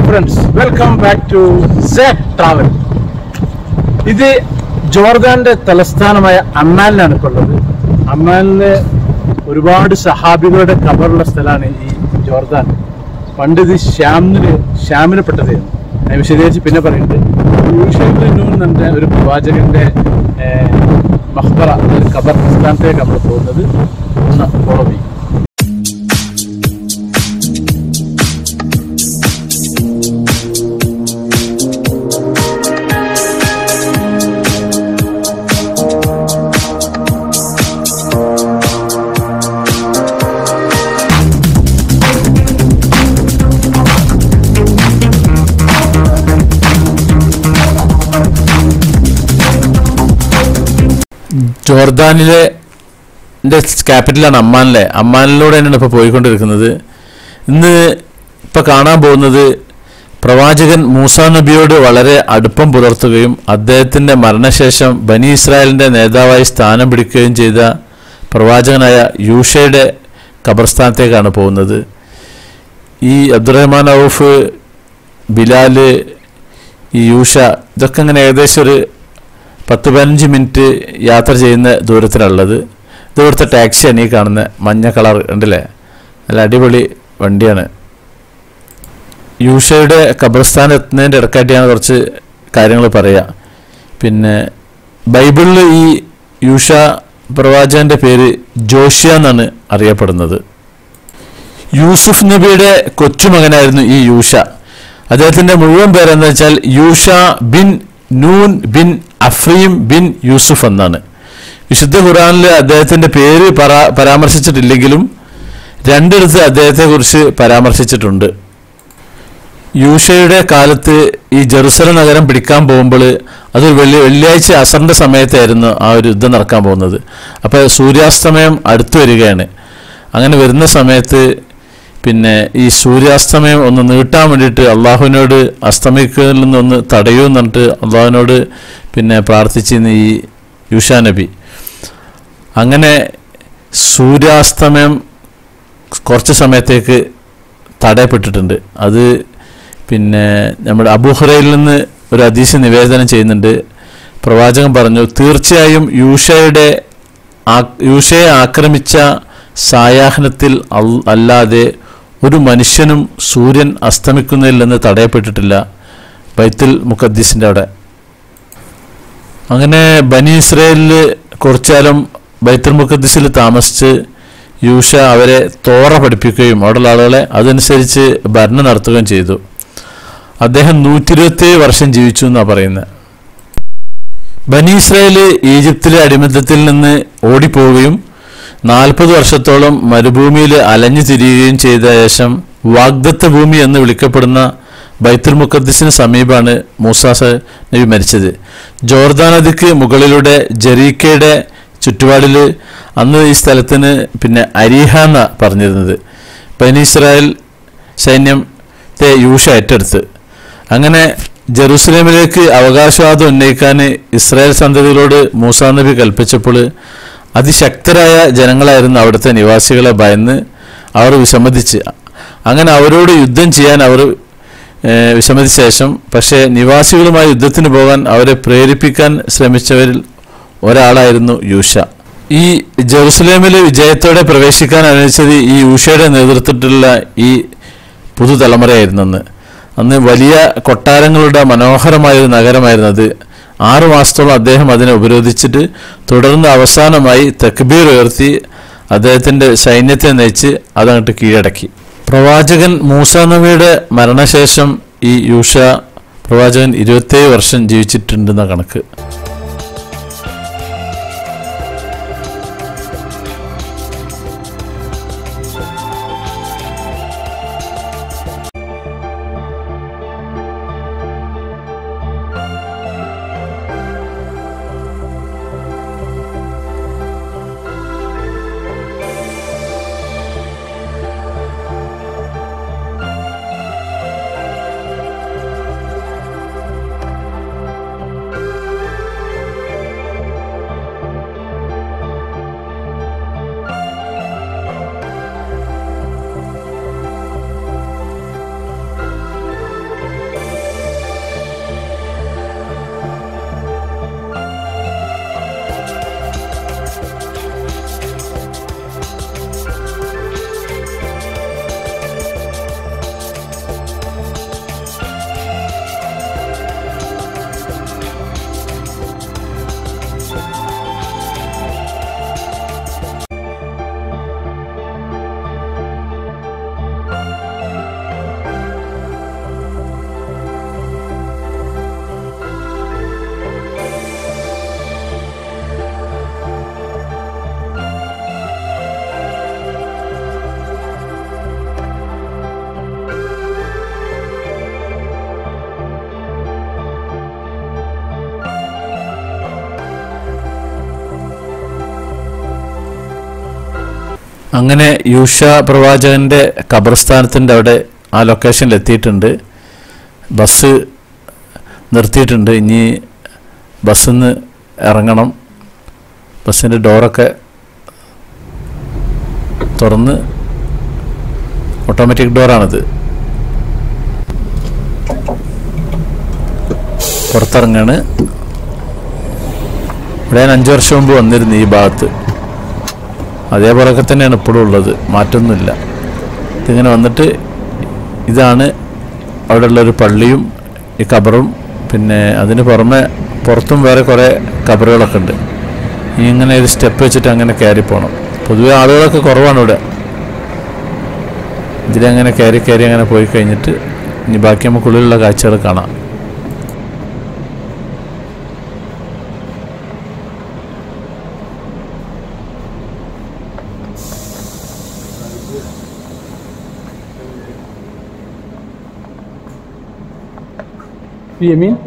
Friends welcome back to set travel ഇത് ജോർദാന്റെ തലസ്ഥാനമായ അമ്മാനിലാണ് ഇപ്പോൾ ഉള്ളത് അമ്മാനിലെ ഒരുപാട് സഹാബികളുടെ കബറുള്ള സ്ഥലമാണ് ഈ ജോർദാൻ പണ്ട് ഇത് ഷ്യാമിന് ഷ്യാമിന് പെട്ടതായിരുന്നു ഞാൻ വിശദീകരിച്ച് പിന്നെ പറയുന്നുണ്ട് യൂഷൈബ് നൂൻ എന്ന ഒരു പ്രവാചകന്റെ ഏഹ്, മഖ്ബറ ഒരു ഖബർ സ്ഥാനത്തേക്ക് നമ്മൾ പോകുന്നത് ഒന്ന് ഫോളോ ചെയ്യും ജോർദാനിലെ ന്റെ ക്യാപിറ്റലാണ് അമ്മാനിലെ അമ്മാനിലൂടെ തന്നെയാണ് ഇപ്പോൾ പോയിക്കൊണ്ടിരിക്കുന്നത് ഇന്ന് ഇപ്പോൾ കാണാൻ പോകുന്നത് പ്രവാചകൻ മൂസ നബിയോട് വളരെ അടുപ്പം പുലർത്തുകയും അദ്ദേഹത്തിൻ്റെ മരണശേഷം ബനി ഇസ്രായേലിൻ്റെ നേതാവായി സ്ഥാനം പിടിക്കുകയും ചെയ്ത പ്രവാചകനായ യൂഷയുടെ ഖബർസ്ഥാനത്തേക്കാണ് പോകുന്നത് ഈ അബ്ദുറഹ്മാൻ ഔഫ് ബിലാല് ഈ യൂഷ ഇതൊക്കെ ഇങ്ങനെ ഏകദേശം ഒരു പത്ത് പതിനഞ്ച് മിനിറ്റ് യാത്ര ചെയ്യുന്ന ദൂരത്തിലുള്ളത് ഇത് ഇവിടുത്തെ ടാക്സിയാണ് ഈ കാണുന്ന മഞ്ഞ കളർ ഉണ്ടല്ലേ നല്ല അടിപൊളി വണ്ടിയാണ് യൂഷയുടെ ഖബർസ്ഥാൻ എത്തുന്നതിൻ്റെ ഇടക്കായിട്ടാണ് കുറച്ച് കാര്യങ്ങൾ പറയുക പിന്നെ ബൈബിളിൽ ഈ യൂഷ പ്രവാചകന്റെ പേര് ജോഷ്യ എന്നാണ് അറിയപ്പെടുന്നത് യൂസുഫ് നബിയുടെ കൊച്ചുമകനായിരുന്നു ഈ യൂഷ അദ്ദേഹത്തിന്റെ മുഴുവൻ പേരെന്ന് വെച്ചാൽ യൂഷ ബിൻ നൂൻ ബിൻ അഫ്രീം ബിൻ യൂസുഫ് എന്നാണ് വിശുദ്ധ ഖുറാനിൽ അദ്ദേഹത്തിന്റെ പേര് പരാ പരാമർശിച്ചിട്ടില്ലെങ്കിലും രണ്ടിടത്ത് അദ്ദേഹത്തെക്കുറിച്ച് പരാമർശിച്ചിട്ടുണ്ട് യൂഷയുടെ കാലത്ത് ഈ ജെറുസലം നഗരം പിടിക്കാൻ പോകുമ്പോൾ അതൊരു വെള്ളി വെള്ളിയാഴ്ച അസറിന്റെ സമയത്തായിരുന്നു ആ ഒരു യുദ്ധം നടക്കാൻ പോകുന്നത് അപ്പോൾ സൂര്യാസ്തമയം അടുത്തു വരികയാണ് അങ്ങനെ വരുന്ന സമയത്ത് പിന്നെ ഈ സൂര്യാസ്തമയം ഒന്ന് നീട്ടാൻ വേണ്ടിയിട്ട് അള്ളാഹുവിനോട് അസ്തമിക്കുന്നതിൽ നിന്നൊന്ന് തടയൂ എന്നിട്ട് അള്ളാഹുവിനോട് പിന്നെ പ്രാർത്ഥിച്ചിരുന്ന ഈ യൂഷാ നബി അങ്ങനെ സൂര്യാസ്തമയം കുറച്ച് സമയത്തേക്ക് തടയപ്പെട്ടിട്ടുണ്ട് അത് പിന്നെ നമ്മുടെ അബൂഹുറയിൽ നിന്ന് ഒരു അതീശ നിവേദനം ചെയ്യുന്നുണ്ട് പ്രവാചകൻ പറഞ്ഞു തീർച്ചയായും യൂഷയുടെ ആ- യൂഷയെ ആക്രമിച്ച സായാഹ്നത്തിൽ അൽ- അല്ലാതെ ഒരു മനുഷ്യനും സൂര്യൻ അസ്തമിക്കുന്നതിൽ നിന്ന് തടയപ്പെട്ടിട്ടില്ല ബൈത്തുൽ മുഖദ്ദീസിൻ്റെ അവിടെ അങ്ങനെ ബനി ഇസ്രയേലിൽ കുറച്ചാലും ബൈത്തുൽ മുഖദ്ദീസിൽ താമസിച്ച് യൂഷ അവരെ തോറ പഠിപ്പിക്കുകയും അവിടെയുള്ള ആളുകളെ അതനുസരിച്ച് ഭരണം നടത്തുകയും ചെയ്തു അദ്ദേഹം നൂറ്റി ഇരുപത്തേഴ് വർഷം ജീവിച്ചു എന്നാണ് പറയുന്നത് ബനി ഇസ്രായേൽ ഈജിപ്തിലെ അടിമത്തത്തിൽ നിന്ന് ഓടിപ്പോവുകയും നാൽപ്പത് വർഷത്തോളം മരുഭൂമിയിൽ അലഞ്ഞു തിരിയുകയും ചെയ്ത ശേഷം വാഗ്ദത്ത ഭൂമി എന്ന് വിളിക്കപ്പെടുന്ന ബൈത്തുൽ മുഖദ്ദിസിന് സമീപമാണ് മൂസാസ നബി മരിച്ചത് ജോർദാൻ നദിക്ക് മുകളിലൂടെ ജെറീക്കയുടെ ചുറ്റുപാടിൽ അന്ന് ഈ സ്ഥലത്തിന് പിന്നെ അരീഹ എന്ന പറഞ്ഞിരുന്നത് ബനി ഇസ്രായേൽ സൈന്യത്തെ യൂഷ ഏറ്റെടുത്ത് അങ്ങനെ ജെറൂസലേമിലേക്ക് അവകാശവാദം ഉന്നയിക്കാൻ ഇസ്രായേൽ സന്തതികളോട് മൂസാ നബി കൽപ്പിച്ചപ്പോൾ അതിശക്തരായ ജനങ്ങളായിരുന്നു അവിടുത്തെ നിവാസികളെ ഭയന്ന് അവർ വിസമ്മതിച്ച് അങ്ങനെ അവരോട് യുദ്ധം ചെയ്യാൻ അവർ ഏഹ്, വിസമ്മതിച്ച ശേഷം പക്ഷേ നിവാസികളുമായി യുദ്ധത്തിന് പോകാൻ അവരെ പ്രേരിപ്പിക്കാൻ ശ്രമിച്ചവരിൽ ഒരാളായിരുന്നു യൂഷ ഈ ജെറുസലേമിലെ വിജയത്തോടെ പ്രവേശിക്കാൻ അനുവദിച്ചത് ഈ യൂഷയുടെ നേതൃത്വത്തിലുള്ള ഈ പുതുതലമുറയായിരുന്നു അന്ന് അന്ന് വലിയ കൊട്ടാരങ്ങളുടെ മനോഹരമായ ഒരു നഗരമായിരുന്നു അത് ആറു മാസത്തോളം അദ്ദേഹം അതിനെ ഉപരോധിച്ചിട്ട് തുടർന്ന് അവസാനമായി തക്ബീർ ഉയർത്തി അദ്ദേഹത്തിൻ്റെ സൈന്യത്തെ നയിച്ച് അതങ്ങോട്ട് കീഴടക്കി പ്രവാചകൻ മൂസ നബിയുടെ മരണശേഷം ഈ യൂഷ പ്രവാചകൻ ഇരുപത്തേഴ് വർഷം ജീവിച്ചിട്ടുണ്ടെന്ന കണക്ക് അങ്ങനെ യൂഷ പ്രവാചകന്റെ ഖബർസ്ഥാനത്തിൻ്റെ അവിടെ ആ ലൊക്കേഷനിൽ എത്തിയിട്ടുണ്ട് ബസ് നിർത്തിയിട്ടുണ്ട് ഇനി ബസ്സിൽ നിന്ന് ഇറങ്ങണം ബസ്സിൻ്റെ ഡോറൊക്കെ തുറന്ന് ഓട്ടോമാറ്റിക് ഡോറാണിത് പുറത്തിറങ്ങാണ് ഇവിടെ ഞാൻ അഞ്ച് വർഷം മുമ്പ് വന്നിരുന്നു ഈ ഭാഗത്ത് അതേപോലൊക്കെ തന്നെയാണ് ഇപ്പോഴും ഉള്ളത് മാറ്റമൊന്നുമില്ല ഇതിങ്ങനെ വന്നിട്ട് ഇതാണ് അവിടെയുള്ളൊരു പള്ളിയും ഈ കബറും പിന്നെ അതിന് പുറമെ പുറത്തും വേറെ കുറേ കബറുകളൊക്കെ ഉണ്ട് ഇനി ഇങ്ങനെ ഒരു സ്റ്റെപ്പ് വെച്ചിട്ട് അങ്ങനെ കയറി പോകണം പൊതുവെ ആളുകളൊക്കെ കുറവാണ് ഇവിടെ ഇതിലങ്ങനെ കയറി കയറി അങ്ങനെ പോയി കഴിഞ്ഞിട്ട് ഇനി ബാക്കി നമുക്കുള്ളിലുള്ള കാഴ്ചകൾ കാണാം في يمين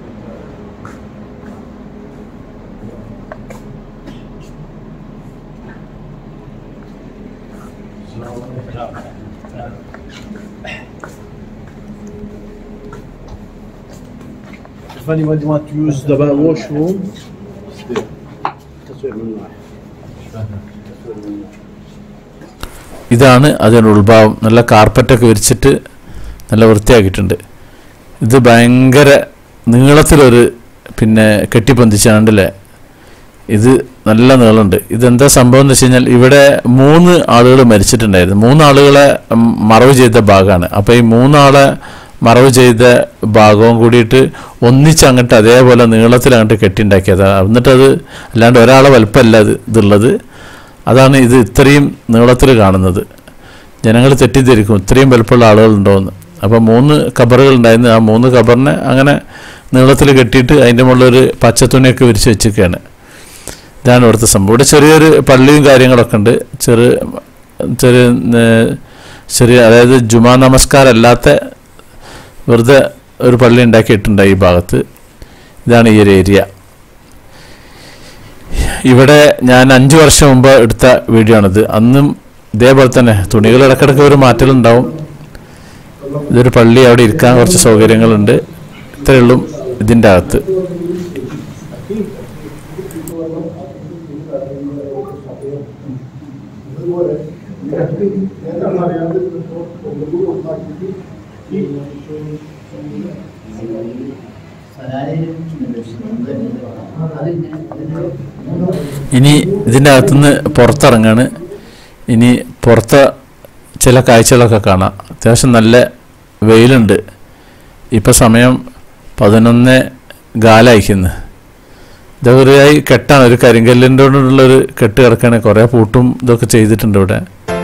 Fanny m'a dit moi tu uses d'abord washroom. ഇതാണ് അതിൻ്റെ ഉൾഭാവം നല്ല കാർപ്പറ്റൊക്കെ വിരിച്ചിട്ട് നല്ല വൃത്തിയാക്കിയിട്ടുണ്ട് ഇത് ഭയങ്കര നീളത്തിലൊരു പിന്നെ കെട്ടിപ്പൊന്തിച്ചാണ്ടല്ലേ ഇത് നല്ല നീളമുണ്ട് ഇതെന്താ സംഭവം എന്ന് വെച്ച് കഴിഞ്ഞാൽ ഇവിടെ മൂന്ന് ആളുകൾ മരിച്ചിട്ടുണ്ടായിരുന്നു മൂന്ന് ആളുകളെ ഉം, മറവ് ചെയ്ത ഭാഗമാണ് അപ്പോൾ ഈ മൂന്നാളെ മറവ് ചെയ്ത ഭാഗവും കൂടിയിട്ട് ഒന്നിച്ച് അങ്ങോട്ട് അതേപോലെ നീളത്തിൽ അങ്ങോട്ട് കെട്ടിണ്ടാക്കിയതാണ് എന്നിട്ടത് അല്ലാണ്ട് ഒരാളെ വലുപ്പമല്ല ഇത് ഇതുള്ളത് അതാണ് ഇത് ഇത്രയും നീളത്തിൽ കാണുന്നത് ജനങ്ങൾ തെറ്റിദ്ധരിക്കും ഇത്രയും വലുപ്പമുള്ള ആളുകളുണ്ടോയെന്ന് അപ്പോൾ മൂന്ന് കബറുകൾ ഉണ്ടായിരുന്നു ആ മൂന്ന് കബറിനെ അങ്ങനെ നീളത്തിൽ കെട്ടിയിട്ട് അതിൻ്റെ മുകളിലൊരു പച്ചത്തുണിയൊക്കെ വിരിച്ച് വെച്ചിരിക്കുകയാണ് ഇതാണ് ഇവിടുത്തെ സംഭവം ഇവിടെ ചെറിയൊരു പള്ളിയും കാര്യങ്ങളൊക്കെ ഉണ്ട് ചെറിയ ചെറിയ ഏർ, ചെറിയ അതായത് ജുമാ നമസ്കാരം അല്ലാത്ത വെറുതെ ഒരു പള്ളി ഉണ്ടാക്കിയിട്ടുണ്ട് ഈ ഭാഗത്ത് ഇതാണ് ഈ ഒരു ഏരിയ ഇവിടെ ഞാൻ അഞ്ച് വർഷം മുമ്പ് എടുത്ത വീഡിയോ ആണിത് അന്നും ഇതേപോലെ തന്നെ തുണികൾ ഇടക്കിടക്ക് ഒരു മാറ്റലുണ്ടാവും ഇതൊരു പള്ളി അവിടെ ഇരിക്കാൻ കുറച്ച് സൗകര്യങ്ങളുണ്ട് ഇത്രയേ ഉള്ളൂ ഇതിൻ്റെ അകത്ത് ഇനി ഇതിൻ്റെ അകത്തുനിന്ന് പുറത്തിറങ്ങാണ് ഇനി പുറത്തെ ചില കാഴ്ചകളൊക്കെ കാണാം അത്യാവശ്യം നല്ല വെയിലുണ്ട് ഇപ്പം സമയം പതിനൊന്ന് ഗാലയക്കുന്നു ഇതൊരു കെട്ടാണ് ഒരു കരിങ്കല്ലിൻ്റെ കൊണ്ടുള്ളൊരു കെട്ട് കിടക്കുകയാണ് കുറേ പൂട്ടും ഇതൊക്കെ ചെയ്തിട്ടുണ്ട് ഇവിടെ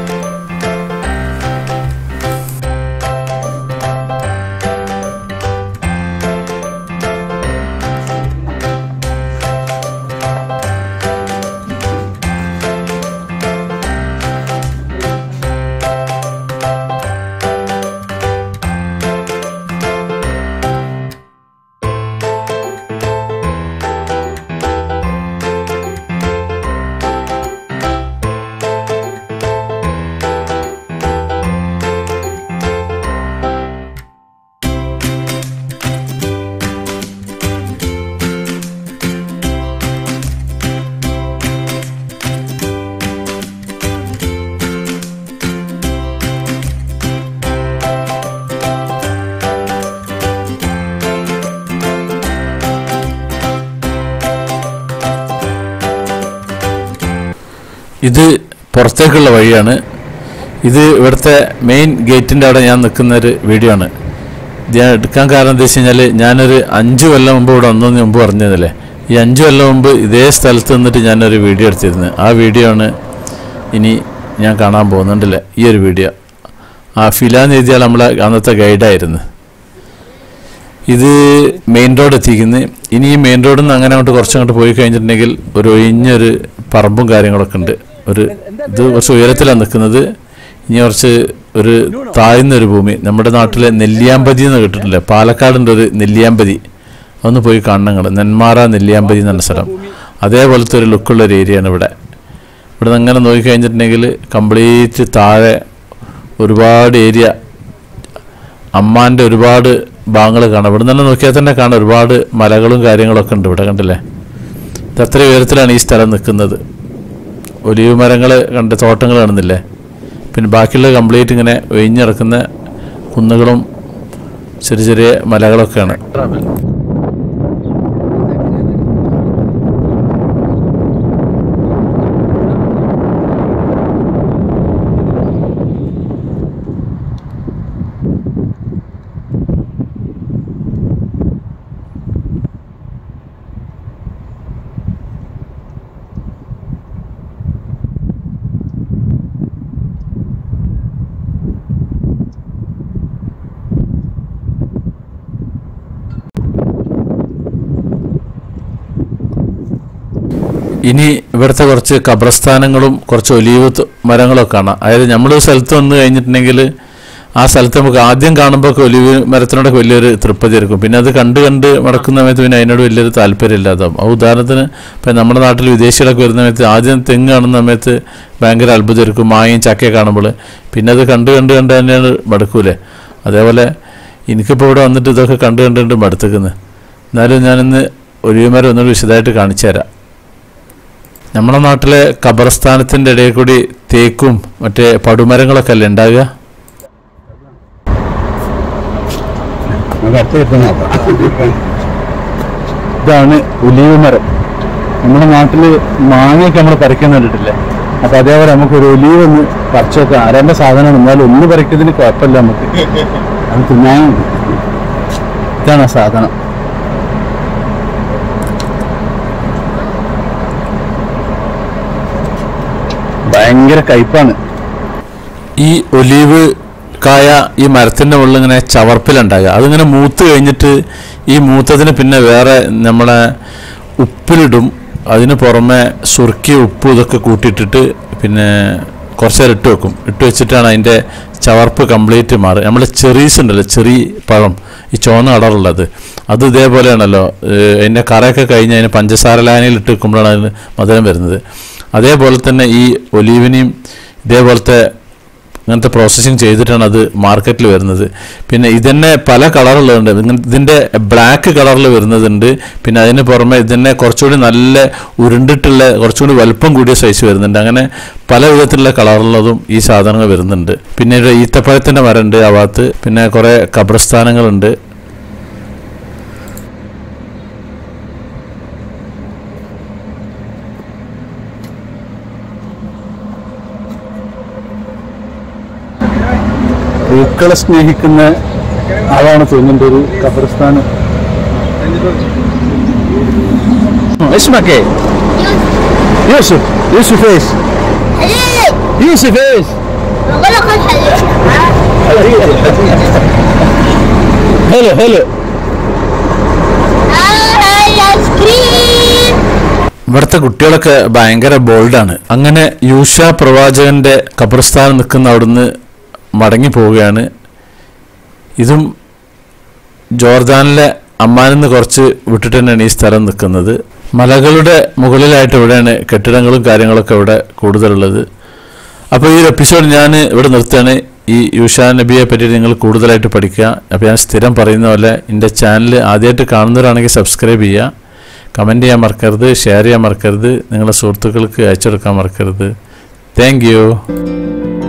ഇത് പുറത്തേക്കുള്ള വഴിയാണ് ഇത് ഇവിടുത്തെ മെയിൻ ഗേറ്റിൻ്റെ അവിടെ ഞാൻ നിൽക്കുന്ന ഒരു വീഡിയോ ആണ് ഇത് ഞാൻ എടുക്കാൻ കാരണം എന്താ വെച്ച് കഴിഞ്ഞാൽ ഞാനൊരു അഞ്ച് കൊല്ലം മുമ്പ് ഇവിടെ വന്നതിന് മുമ്പ് പറഞ്ഞതല്ലേ ഈ അഞ്ച് കൊല്ലം മുമ്പ് ഇതേ സ്ഥലത്ത് നിന്നിട്ട് ഞാനൊരു വീഡിയോ എടുത്തിരുന്നു ആ വീഡിയോ ആണ് ഇനി ഞാൻ കാണാൻ പോകുന്നുണ്ടല്ലേ ഈ ഒരു വീഡിയോ ആ ഫിലാന്ന് എഴുതിയാൽ നമ്മളെ അന്നത്തെ ഗൈഡായിരുന്നു ഇത് മെയിൻ റോഡ് എത്തിക്കുന്നത് ഇനി ഈ മെയിൻ റോഡിൽ നിന്ന് അങ്ങനെ അങ്ങോട്ട് കുറച്ചങ്ങോട്ട് പോയി കഴിഞ്ഞിട്ടുണ്ടെങ്കിൽ ഒരു ഒഴിഞ്ഞൊരു പറമ്പും കാര്യങ്ങളൊക്കെ ഉണ്ട് ഒരു ഇത് കുറച്ച് ഉയരത്തിലാണ് നിൽക്കുന്നത് ഇനി കുറച്ച് ഒരു താഴ്ന്നൊരു ഭൂമി നമ്മുടെ നാട്ടിലെ നെല്ലിയാമ്പതി എന്ന് കേട്ടിട്ടില്ലേ പാലക്കാടിൻ്റെ ഒരു നെല്ലിയാമ്പതി അതൊന്ന് പോയി കാണണം നിങ്ങൾ നെന്മാറ നെല്ലിയാമ്പതി എന്ന സ്ഥലം അതേപോലത്തെ ഒരു ലുക്കുള്ള ഒരു ഏരിയയാണ് ഇവിടെ ഇവിടെ നിന്ന് അങ്ങനെ നോക്കിക്കഴിഞ്ഞിട്ടുണ്ടെങ്കിൽ കംപ്ലീറ്റ് താഴെ ഒരുപാട് ഏരിയ അമ്മാൻ്റെ ഒരുപാട് ഭാഗങ്ങൾ കാണാം ഇവിടെ നിന്ന് നോക്കിയാൽ തന്നെ കാണാം ഒരുപാട് മലകളും കാര്യങ്ങളൊക്കെ ഉണ്ട് ഇവിടെ കണ്ടില്ലേ ഇത് അത്ര ഉയരത്തിലാണ് ഈ സ്ഥലം നിൽക്കുന്നത് ഒലിവ് മരങ്ങൾ കണ്ട് തോട്ടങ്ങൾ കാണുന്നില്ലേ പിന്നെ ബാക്കിയുള്ള കംപ്ലീറ്റ് ഇങ്ങനെ ഒഴിഞ്ഞിറക്കുന്ന കുന്നുകളും ചെറിയ ചെറിയ മലകളൊക്കെയാണ് travel. ഇനി ഇവിടുത്തെ കുറച്ച് കബ്രസ്ഥാനങ്ങളും കുറച്ച് ഒലീവ് ത- മരങ്ങളൊക്കെ കാണാം അതായത് നമ്മൾ സ്ഥലത്ത് വന്നു കഴിഞ്ഞിട്ടുണ്ടെങ്കിൽ ആ സ്ഥലത്ത് നമുക്ക് ആദ്യം കാണുമ്പോൾ ഒക്കെ ഒലിവ് മരത്തിനോടൊക്കെ വലിയൊരു തൃപ്തി ആയിരിക്കും പിന്നെ അത് കണ്ട് കണ്ട് മടക്കുന്ന സമയത്ത് പിന്നെ അതിനോട് വലിയൊരു താല്പര്യം ഇല്ലാതാവും ആ ഉദാഹരണത്തിന് ഇപ്പം നമ്മുടെ നാട്ടിൽ വിദേശികളൊക്കെ വരുന്ന സമയത്ത് ആദ്യം തെങ്ങ് കാണുന്ന സമയത്ത് ഭയങ്കര അത്ഭുതമായിരിക്കും മാങ്ങയും ചക്കയും കാണുമ്പോൾ പിന്നെ അത് കണ്ട് കണ്ട് കണ്ട് തന്നെയാണ് മടുക്കൂലേ അതേപോലെ എനിക്കിപ്പോൾ ഇവിടെ വന്നിട്ട് ഇതൊക്കെ കണ്ട് കണ്ട് കണ്ട് മടുത്തേക്കുന്നത് എന്നാലും ഞാനിന്ന് ഒലിവ് മരം ഒന്നുകൂടി വിശദമായിട്ട് കാണിച്ചു തരാം നമ്മുടെ നാട്ടിലെ ഖബർസ്ഥാനത്തിൻ്റെ ഇടയിൽ കൂടി തേക്കും മറ്റേ പടുമരങ്ങളൊക്കെ അല്ലേ ഉണ്ടാകുക ഇതാണ് ഒലീവ് മരം നമ്മുടെ നാട്ടില് മാങ്ങയൊക്കെ നമ്മൾ പറിക്കാൻ കണ്ടിട്ടില്ലേ അപ്പൊ അതേപോലെ നമുക്ക് ഒരു ഒലീവ് ഒന്ന് പറിച്ചു നോക്കാം ആരാന്റെ സാധനമാണ് എന്നാലും ഒന്ന് പറിക്കുന്നതിന് കുഴപ്പമില്ല നമുക്ക് അത് തിന്നാൻ ഇതാണ് ആ സാധനം ഭയങ്കര കയ്പാണ് ഈ ഒലീവ് കായ ഈ മരത്തിൻ്റെ മുകളിൽ ഇങ്ങനെ ചവർപ്പിലുണ്ടാകുക അതിങ്ങനെ മൂത്ത് കഴിഞ്ഞിട്ട് ഈ മൂത്തതിന് പിന്നെ വേറെ നമ്മളെ ഉപ്പിലിടും അതിന് പുറമെ സുർക്കി ഉപ്പ് ഇതൊക്കെ കൂട്ടിയിട്ടിട്ട് പിന്നെ കുറച്ച് നേരം ഇട്ട് വെക്കും ഇട്ട് വെച്ചിട്ടാണ് അതിൻ്റെ ചവർപ്പ് കംപ്ലീറ്റ് മാറുക നമ്മൾ ചെറീസ് ഉണ്ടല്ലോ ചെറി പഴം ഈ ചുവന്ന കളറുള്ളത് അത് ഇതേപോലെയാണല്ലോ ഏഹ് അതിൻ്റെ കറയൊക്കെ കഴിഞ്ഞ് അതിന് പഞ്ചസാര ലായനിയിൽ ഇട്ട് വെക്കുമ്പോഴാണ് അതിന് മധുരം വരുന്നത് അതേപോലെ തന്നെ ഈ ഒലീവിനെയും ഇതേപോലത്തെ ഇങ്ങനത്തെ പ്രോസസ്സിങ് ചെയ്തിട്ടാണ് അത് മാർക്കറ്റിൽ വരുന്നത് പിന്നെ ഇതന്നെ പല കളറുള്ളതുണ്ട് ഇങ്ങ- ഇതിൻ്റെ ബ്ലാക്ക് കളറിൽ വരുന്നതുണ്ട് പിന്നെ അതിന് പുറമെ ഇതിനെ കുറച്ചുകൂടി നല്ല ഉരുണ്ടിട്ടുള്ള കുറച്ചുകൂടി വലുപ്പം കൂടിയ സൈസ് വരുന്നുണ്ട് അങ്ങനെ പല വിധത്തിലുള്ള കളറുള്ളതും ഈ സാധനങ്ങൾ വരുന്നുണ്ട് പിന്നെ ഒരു ഈത്തപ്പഴത്തിൻ്റെ മരമുണ്ട് ആ ഭാഗത്ത് പിന്നെ കുറേ ഖബർസ്ഥാനങ്ങളുണ്ട് പൂക്കളെ സ്നേഹിക്കുന്ന ആളാണ് തോന്നുന്നുണ്ട് ഒരു ഖബർസ്ഥാനം اسمك ايه؟ يوسف يوسف ايش؟ حليب يوسف ايش؟ بقول لك خد حليب حلو حلو ايس كريم ഇവിടുത്തെ കുട്ടികളൊക്കെ ഭയങ്കര ബോൾഡാണ് അങ്ങനെ യൂഷ പ്രവാചകന്റെ ഖബർസ്ഥാനം നിൽക്കുന്ന അവിടുന്ന് മടങ്ങി പോവുകയാണ് ഇതും ജോർദാനിലെ അമ്മാനിൽ നിന്ന് കുറച്ച് വിട്ടിട്ട് തന്നെയാണ് ഈ സ്ഥലം നിൽക്കുന്നത് മലകളുടെ മുകളിലായിട്ട് ഇവിടെയാണ് കെട്ടിടങ്ങളും കാര്യങ്ങളൊക്കെ ഇവിടെ കൂടുതലുള്ളത് അപ്പോൾ ഈ ഒരു എപ്പിസോഡ് ഞാൻ ഇവിടെ നിർത്തുകയാണ് ഈ യൂഷാ നബിയെ പറ്റി നിങ്ങൾ കൂടുതലായിട്ട് പഠിക്കുക അപ്പോൾ ഞാൻ സ്ഥിരം പറയുന്ന പോലെ എൻ്റെ ചാനൽ ആദ്യമായിട്ട് കാണുന്നവരാണെങ്കിൽ സബ്സ്ക്രൈബ് ചെയ്യുക കമൻറ്റ് ചെയ്യാൻ മറക്കരുത് ഷെയർ ചെയ്യാൻ മറക്കരുത് നിങ്ങളുടെ സുഹൃത്തുക്കൾക്ക് അയച്ചു കൊടുക്കാൻ മറക്കരുത് താങ്ക് യു